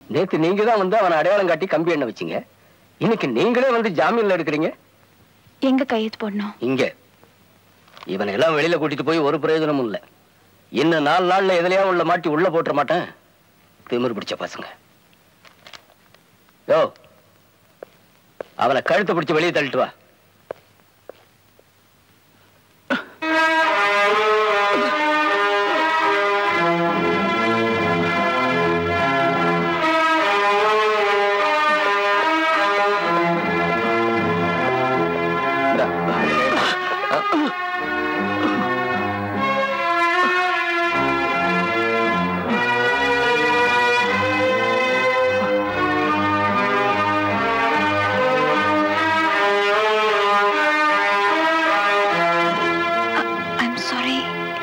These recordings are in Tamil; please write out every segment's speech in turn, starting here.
நேத்து நீங்க தான் வந்து அவனை அடையாளம் காட்டி கம்பி எண்ண வச்சீங்க இன்னைக்கு நீங்களே வந்து ஜாமீன்ல எடுக்கிறீங்க எங்க கையெழுத்து போடணும் இங்க இவனை எல்லாம் வெளியில கூட்டிட்டு போய் ஒரு பிரயோஜனமும் இல்ல இன்னும் நாலு நாள்ல எதுலயா உள்ள மாட்டி உள்ள போட்டுற மாட்டேன் திமிரு பிடிச்ச பசங்க யோ அவனை கழுத்தை பிடிச்சு வெளியே தள்ளிட்டு வா I'm sorry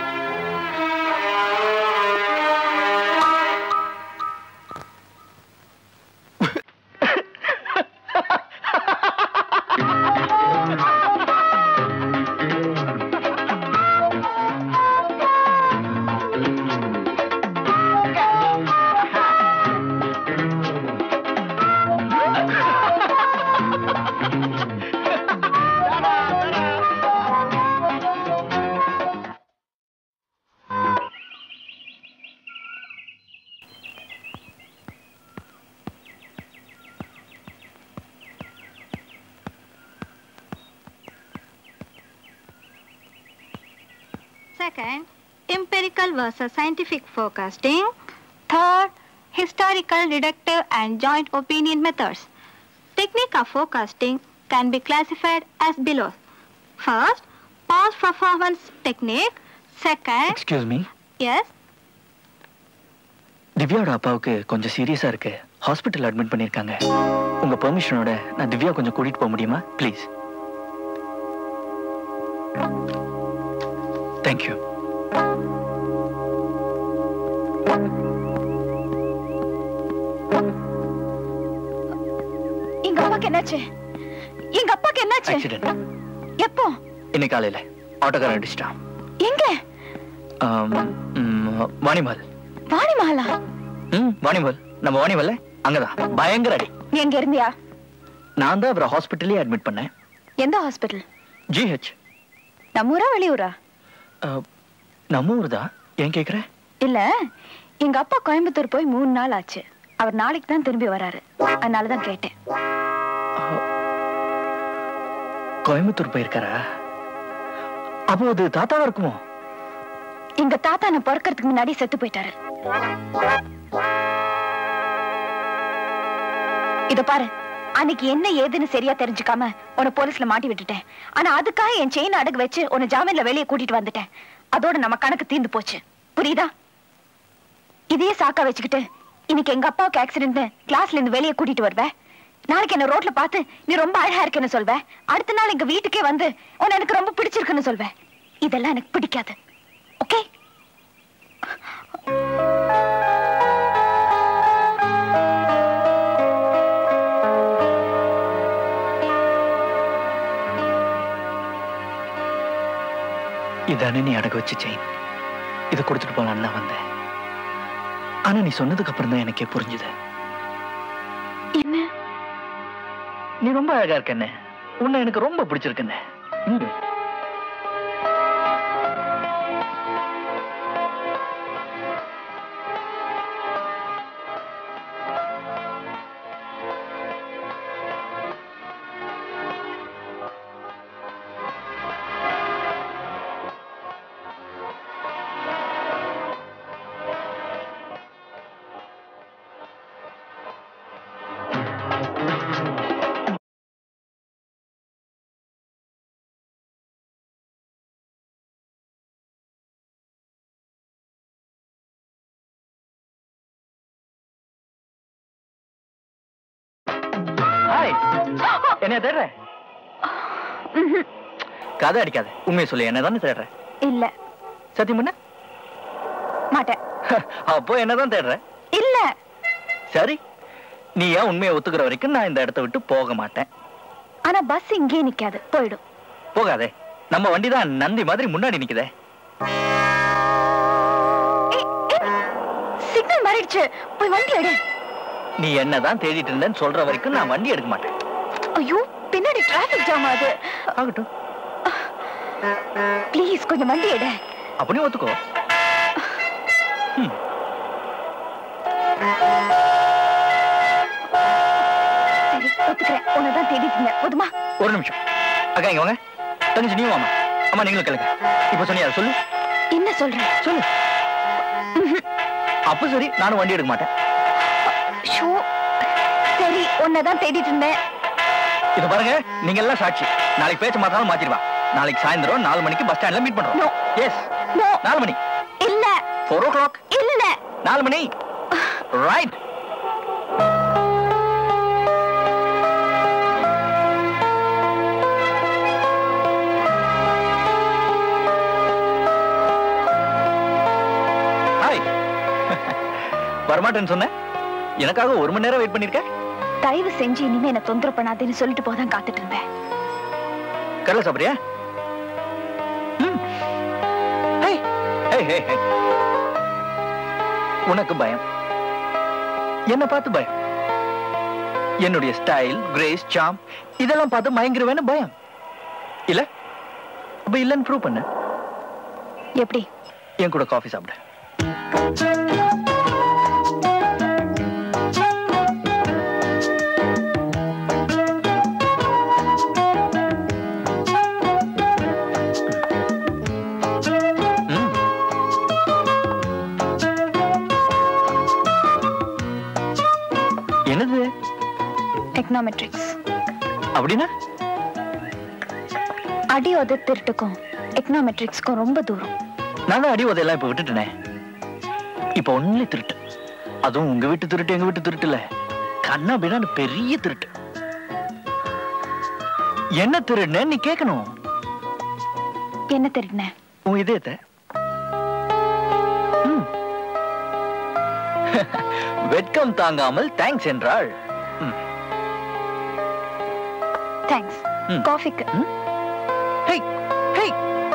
Second, empirical versus scientific forecasting. Third, historical, deductive, and joint opinion methods. Technique of forecasting can be classified as below. First, past performance technique. Second, excuse me yes, திவ்யாவோட அப்பாவுக்கு கொஞ்சம் சீரியஸா இருக்கு ஹாஸ்பிட்டல் அட்மிட் பண்ணிருக்காங்க உங்க பெர்மிஷனோட நான் திவ்யா கொஞ்சம் கூட்டிட்டு போக முடியுமா ப்ளீஸ் தேங்க்யூ எங்க அப்பாக்கு என்னாச்சு எங்க அப்பாக்கு என்னாச்சு ஆக்சிடென்ட் எப்போ இன்னைக்கு காலையில ஆட்டோக்காரன் அடிச்சிட்டான் எங்க ஆம், ம், வாணிமல் வாணிமஹாலா ம் வாணிமல் நம்ம வாணிமல்ல அங்கதான் பயங்கர அடி நீ எங்க இருந்தியா நான் தான் அவரை ஹாஸ்பிட்டலே அட்மிட் பண்ணேன் எந்த ஹாஸ்பிட்டல் ஜிஹெச் நம்ம ஊரா வெளியூரா நம்ம ஊர் தான் ஏன் கேக்குற இல்ல எங்க அப்பா கோயம்புத்தூர் போய் மூணு நாள் ஆச்சு அவர் நாளைக்கு தான் திரும்பி வராரு அதனாலதான் கேட்டேன் கோயம்புத்தூர் போயிருக்காரா அப்போ அது தாத்தாவா இருக்குமோ எங்க தாத்தா நான் பிறக்கறதுக்கு முன்னாடி செத்து போயிட்டாரு இத பாரு அன்னைக்கு என்ன ஏதுன்னு சரியா தெரிஞ்சுக்காம உன்னை போலீஸ்ல மாட்டி விட்டுட்டேன் ஆனா அதுக்காக என் செயின் அடகு வச்சு உன்னை ஜாமீன்ல வெளியே கூட்டிட்டு வந்துட்டேன் அதோட நம்ம கணக்கு தீர்ந்து போச்சு புரியுதா இதையே சாக்கா வச்சுக்கிட்டு இன்னைக்கு எங்க அப்பாவுக்கு ஆக்சிடென்ட் கிளாஸ்ல இருந்து வெளியே கூட்டிட்டு வருவ நாளைக்கு என்ன ரோட்ல பார்த்து நீ ரொம்ப அழகா இருக்குன்னு சொல்வ அடுத்த நாள் எங்க வீட்டுக்கே வந்து உன்னை எனக்கு ரொம்ப பிடிச்சிருக்குன்னு சொல்வ இதெல்லாம் எனக்கு பிடிக்காது ஓகே இதானே நீ அடகு வச்ச செயின் இதை கொடுத்துட்டு போலான்னு தான் வந்தேன் ஆனா நீ சொன்னதுக்கு அப்புறம் தான் எனக்கே புரிஞ்சுது என்ன நீ ரொம்ப அழகா இருக்கண்ணே உன்னை எனக்கு ரொம்ப பிடிச்சிருக்குண்ணே ம். ஹாய் என்னைய தேடுற கதை அடிக்காத உண்மையை சொல்லு என்ன தானே தேடுற இல்ல சத்தியம் பண்ண மாட்டேன் அப்போ என்னதான் தேடுற இல்ல சரி நீ ஏன் உண்மையை ஒத்துக்கிற வரைக்கும் நான் இந்த இடத்த விட்டு போக மாட்டேன் ஆனா பஸ் இங்கே நிக்காது போயிடும் போகாதே நம்ம வண்டி தான் நந்தி மாதிரி முன்னாடி நிக்குதே சிக்னல் மாறிடுச்சு போய் வண்டி எடு நீ என்னதான் தேடிட்டு இருந்தேன்னு சொல்ற வரைக்கும் நான் வண்டி எடுக்க மாட்டேன் ஐயோ பின்னாடி டிராபிக் ஜாம் ஆகுது ஆகட்டும் ப்ளீஸ் கொஞ்சம் வண்டி எடு அப்படியே ஒத்துக்கோ ம். சரி ஒத்துக்கிறேன் உன்னதான் தேடிட்டு இருந்தேன் போதுமா ஒரு நிமிஷம் அக்கா இங்க வாங்க தங்கச்சி நீ வாமா அம்மா நீங்களும் கேளுங்க இப்ப சொன்னியா சொல்லு என்ன சொல்ற சொல்லு அப்ப சரி நானும் வண்டி எடுக்க மாட்டேன் ஷோ சரி உன்னதான் தேடிட்டு இருந்தேன் இது பாருங்க நீங்க எல்லாம் சாட்சி நாளைக்கு பேச்ச மாத்தாலும் மாத்திடுவா நாளைக்கு சாயந்தரம் நாலு மணிக்கு பஸ் ஸ்டாண்ட்ல மீட் No. பண்றோம் எஸ் நோ நாலு மணி இல்ல ஃபோர் ஓ கிளாக் இல்ல நாலு மணி ரைட் ஹாய் வரமாட்டேன்னு சொன்னேன் எனக்காக ஒரு மணி நேரம் வெயிட் பண்ணிருக்க தயவு செஞ்சு இனிமே என்ன தொந்தரவு பண்ணாதேன்னு சொல்லிட்டு போதான் காத்துட்டு இருந்தேன் கடலை சாப்பிடுறியா ம். ஹே, ஹே, ஹே, ஹே. உனக்கு பயம் என்ன பார்த்து பயம் என்னுடைய ஸ்டைல் கிரேஸ் சாம் இதெல்லாம் பார்த்து மயங்கிருவேன்னு பயம் இல்ல அப்ப இல்லன்னு ப்ரூவ் பண்ணு எப்படி என் கூட காஃபி சாப்பிடு ம். என்னது எக்கனாமெட்ரிக்ஸ் அப்படின்னா அடி உத திருட்டுக்கும் எக்கனாமெட்ரிக்ஸ்க்கும் ரொம்ப தூரம் நான் தான் அடி உதையெல்லாம் இப்ப விட்டுட்டேனே இப்ப ஒன்லி திருட்டு அதுவும் உங்க வீட்டு திருட்டு எங்க வீட்டு திருட்டு இல்ல கண்ணா பின்னாடி பெரிய திருட்டு என்ன திருடுன நீ கேட்கணும் என்ன திருடின உன் இதயத்தை ம். வெட்கம் தாங்காமல் தேங்க்ஸ் என்றாள் ம். தேங்க்ஸ் ம். காஃபிக்கு ஹேய் ஹேய்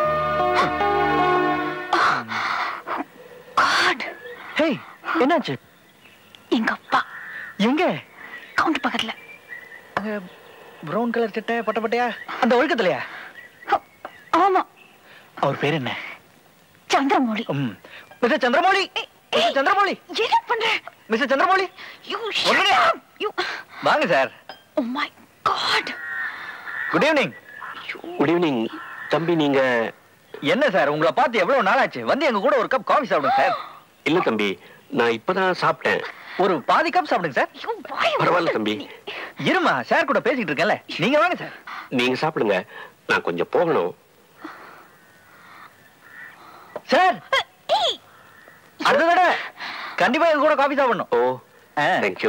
காட் ஹேய் என்னாச்சு எங்க அப்பா எங்க கவுண்டர் பக்கத்துல ப்ரௌன் கலர் சட்டை பட்ட பட்டையா அந்த ஒழுக்கத்திலையா ஆமா அவர் பேர் என்ன சந்திரமௌழி ம். மிஸ்டர் சந்திரமௌலி மிஸ்டர் சந்திரமௌலி என்ன பண்ற மிஸ்டர் சந்திரமௌலி யூ ஒண்ணுமே. யூ வாங்க sir oh my god good evening good evening தம்பி நீங்க என்ன சார் உங்களை பார்த்து எவ்வளவு நாள் ஆச்சு வந்து எங்க கூட ஒரு கப் காஃபி சாப்பிடுங்க சார் இல்ல தம்பி நான் இப்பதான் சாப்பிட்டேன் ஒரு பாதி கப் சாப்பிடுங்க சார் யூ வாய் பரவாயில்ல தம்பி இருமா சார் கூட பேசிட்டு இருக்கேன்ல நீங்க வாங்க சார் நீங்க சாப்பிடுங்க நான் கொஞ்சம் போகணும் சார் அடுத்த தடவை கண்டிப்பா எங்க கூட காஃபி சாப்பிடணும் ஓ ஆ. Thank you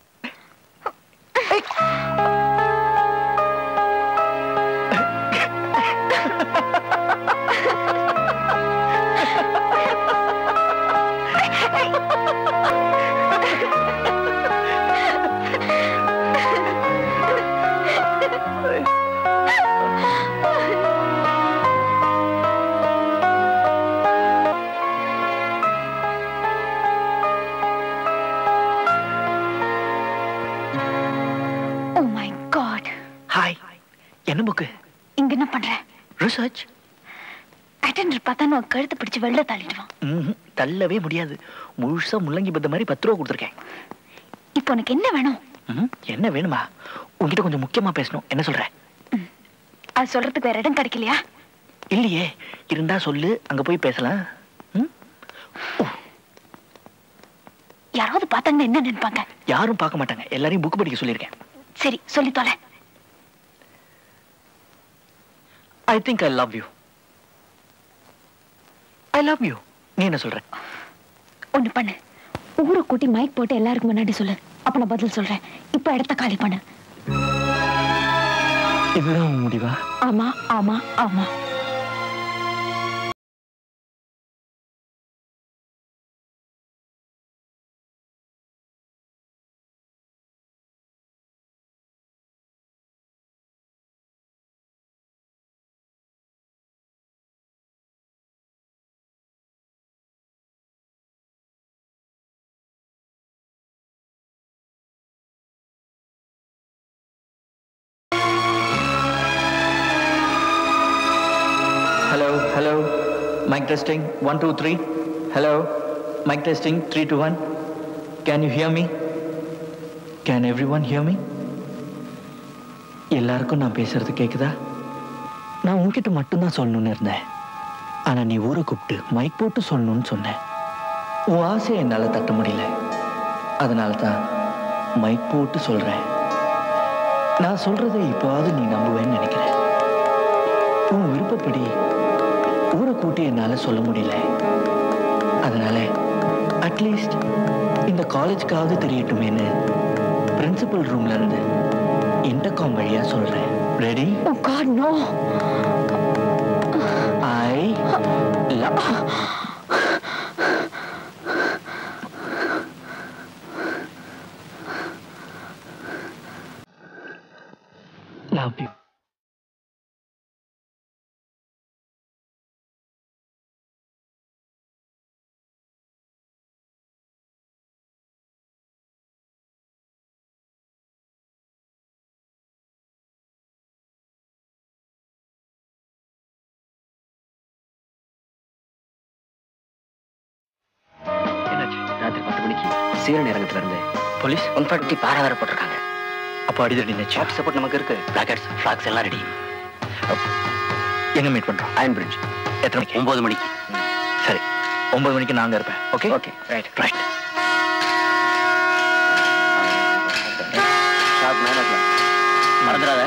oh my god hi என்ன புக்கு இங்க என்ன பண்ற ரிசர்ச் அட்டெண்டர் பார்த்தா நான் கழுத்து பிடிச்சு வெளில தள்ளிடுவான் தள்ளவே முடியாது முழுசா முள்ளங்கி பத்த மாதிரி பத்து ரூபா கொடுத்துருக்கேன் இப்போ உனக்கு என்ன வேணும் ம்ஹும். என்ன வேணுமா உன்கிட்ட கொஞ்சம் முக்கியமா பேசணும் என்ன சொல்ற அது சொல்றதுக்கு வேற இடம் கிடைக்கலையா இல்லையே இருந்தா சொல்லு அங்க போய் பேசலாம் ம்? யாராவது பார்த்தாங்கன்னா என்ன நினைப்பாங்க யாரும் பார்க்க மாட்டாங்க எல்லாரையும் புக் படிக்க சொல்லியிருக்கேன் சரி சொல்லி தொலை I think I love you I love you நீ என்ன சொல்ற ஒண்ணு பண்ணு ஊரை கூட்டி மைக் போட்டு எல்லாருக்கும் முன்னாடி சொல்லு அப்ப நான் பதில் சொல்றேன் இப்ப இடத்த காலி பண்ணு இதுதான் உன் முடிவா ஆமா ஆமா ஆமா Mic testing, one, two, three. Hello. Mic testing, three, two, one. Can you hear me? Can everyone hear me? எல்லாருக்கும் நான் பேசுறது கேக்குதா நான் உன்கிட்ட மட்டும்தான் சொல்லணும்னு இருந்தேன் ஆனா நீ ஊரை கூப்பிட்டு மைக் போட்டு சொல்லணும்னு சொன்னேன் உன் ஆசையை என்னால தட்ட முடியல அதனால தான் மைக் போட்டு சொல்றேன் நான் சொல்றதை இப்போவாவது நீ நம்புவேன்னு நினைக்கிறேன் உன் விருப்பப்படி ஊரை கூட்டி என்னால சொல்ல முடியல அதனால அட்லீஸ்ட் இந்த காலேஜ்க்காவது தெரியட்டுமேன்னு பிரின்சிபல் ரூம்ல இருந்து இன்டர்காம் வழியா சொல்றேன் ready oh god no I love love you என்னாச்சு ராத்திரி பத்து மணிக்கு சீரன் இறங்கத்துல இருந்து போலீஸ் ஒன் ஃபார்ட்டி பாரா வேற போட்டிருக்காங்க அப்போ அடிதடி நினைச்சு ஷாப் சப்போர்ட் நமக்கு இருக்கு பிளாக்கெட்ஸ் ஃபிளாக்ஸ் எல்லாம் ரெடி எங்க மீட் பண்றோம் அயன் பிரிட்ஜ் எத்தனை மணிக்கு ஒன்பது மணிக்கு சரி ஒன்பது மணிக்கு நாங்க இருப்பேன் okay okay right right shop nine o'clock மறந்துடாத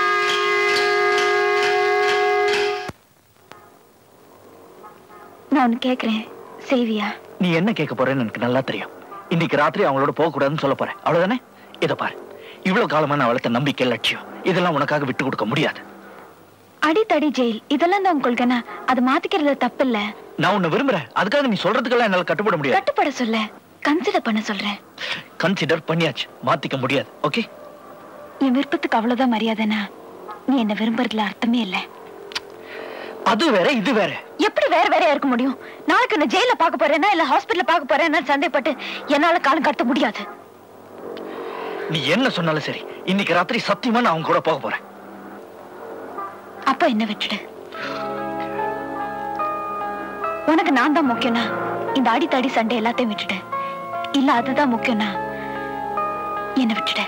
நான் ஒன்னு கேக்குறேன் செய்வியா நீ என்ன கேட்க போறேன்னு எனக்கு நல்லா தெரியும் இன்னைக்கு ராத்திரி அவங்களோட போக கூடாதுன்னு சொல்ல போறேன் அவ்வளவுதானே இதை பாரு இவ்வளவு காலமா நான் வளர்த்த நம்பிக்கை லட்சியம் இதெல்லாம் உனக்காக விட்டு கொடுக்க முடியாது அடித்தடி ஜெயில் இதெல்லாம் தான் உங்களுக்கு என்ன அது மாத்திக்கிறது தப்பு இல்ல நான் உன்னை விரும்புறேன் அதுக்காக நீ சொல்றதுக்கெல்லாம் என்னால கட்டுப்பட முடியாது கட்டுப்பட சொல்ல கன்சிடர் பண்ண சொல்றேன் கன்சிடர் பண்ணியாச்சு மாத்திக்க முடியாது ஓகே என் விருப்பத்துக்கு அவ்வளவுதான் மரியாதைனா நீ என்ன விரும்புறதுல அர்த்தமே இல்ல அது வேற இது வேற எப்படி வேற வேறையா இருக்க முடியும் நாளைக்கு என்ன ஜெயில பார்க்க போறேன்னா இல்ல ஹாஸ்பிடல்ல பார்க்க போறேன்னா சந்தேகப்பட்டு என்னால காலம் கடத்த முடியாது நீ என்ன சொன்னாலும் சரி இன்னைக்கு ராத்திரி சத்தியமா நான் அவங்க கூட போக போறேன் அப்ப என்ன விட்டுடு உனக்கு நான் தான் முக்கியம்னா இந்த அடித்தடி சண்டை எல்லாத்தையும் விட்டுடு இல்ல அதுதான் முக்கியம்னா என்ன விட்டுடு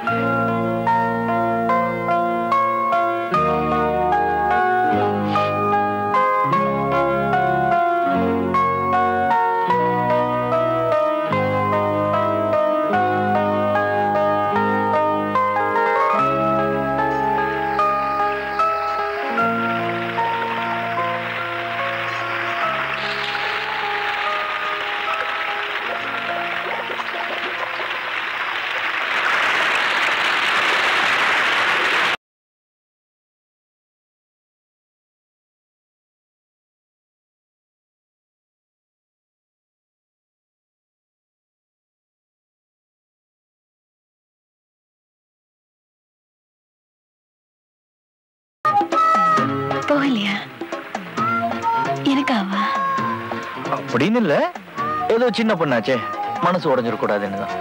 போகலையா எனக்காவா அப்படின்னு இல்ல ஏதோ சின்ன பொண்ணாச்சே மனசு உடஞ்சிட கூடாதுன்னு தான்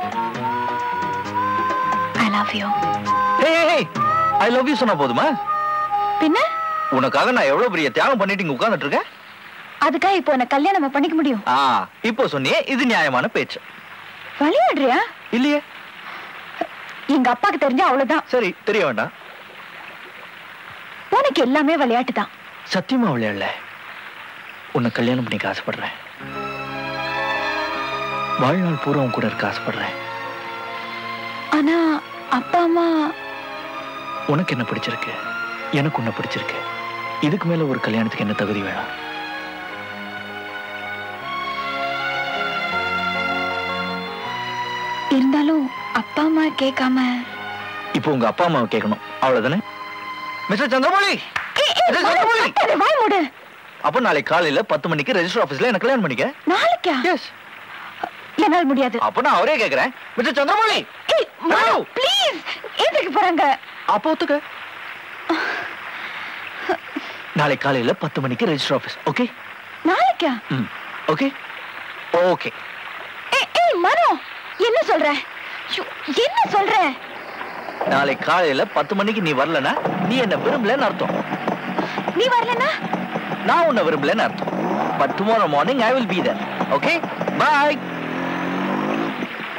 I love you I love you சொன்னா போதுமா பின்ன உனக்காக நான் எவ்வளவு பெரிய தியாகம் பண்ணிட்டு இங்க உட்கார்ந்துட்டு இருக்கேன் அதுக்காக இப்போ உன்னை கல்யாணம் பண்ணிக்க முடியும் ஆ இப்போ சொன்னியே இது நியாயமான பேச்சு விளையாடுறியா இல்லையே எங்க அப்பாக்கு தெரிஞ்சா அவ்வளவுதான் சரி தெரிய வேண்டாம் உனக்கு எல்லாமே விளையாட்டு தான் சத்தியமா விளையாடல உன்னை கல்யாணம் பண்ணிக்க ஆசைப்படுறேன் வாழ்நாள் பூரா உன் கூட இருக்க ஆசைப்படுறேன் ஆனா அப்பா அம்மா உனக்கு என்ன பிடிச்சிருக்கு எனக்கு உன்னை பிடிச்சிருக்கு இதுக்கு மேல ஒரு கல்யாணத்துக்கு என்ன தகுதி வேணும் இருந்தாலும் அப்பா அம்மா கேட்காம இப்போ உங்க அப்பா அம்மாவை கேட்கணும் அவ்வளவுதானே மிஸ்டர் சந்திரமௌலி ஏய், ஏய், இது வாய் சொல்ல மூடு, கத்தாத, வாய் மூடு அப்போ நாளைக்கு காலையில பத்து மணிக்கு ரெஜிஸ்டர் ஆபீஸ்ல எனக்கு கல்யாணம் பண்ணிக்க நாளைக்கா எஸ் என்னால முடியாது அப்போ நான் அவரே கேக்குறேன் மிஸ்டர் சந்திரமௌலி ஏய் No. ப்ளீஸ் எதுக்கு போறாங்க அப்போ ஒத்துக்க நாளைக்கு காலையில பத்து மணிக்கு ரெஜிஸ்டர் ஆபீஸ் ஓகே நாளைக்கா ம் ஓகே ஓகே ஏய் ஏய் மனோ என்ன சொல்ற ஐயோ, என்ன சொல்ற நாளைக்கு காலையில பத்து மணிக்கு நீ வரலனா நீ என்ன விரும்பலன்னு அர்த்தம் நீ வரலனா நான் உன்னை விரும்பலன்னு அர்த்தம் but tomorrow morning I will be there okay bye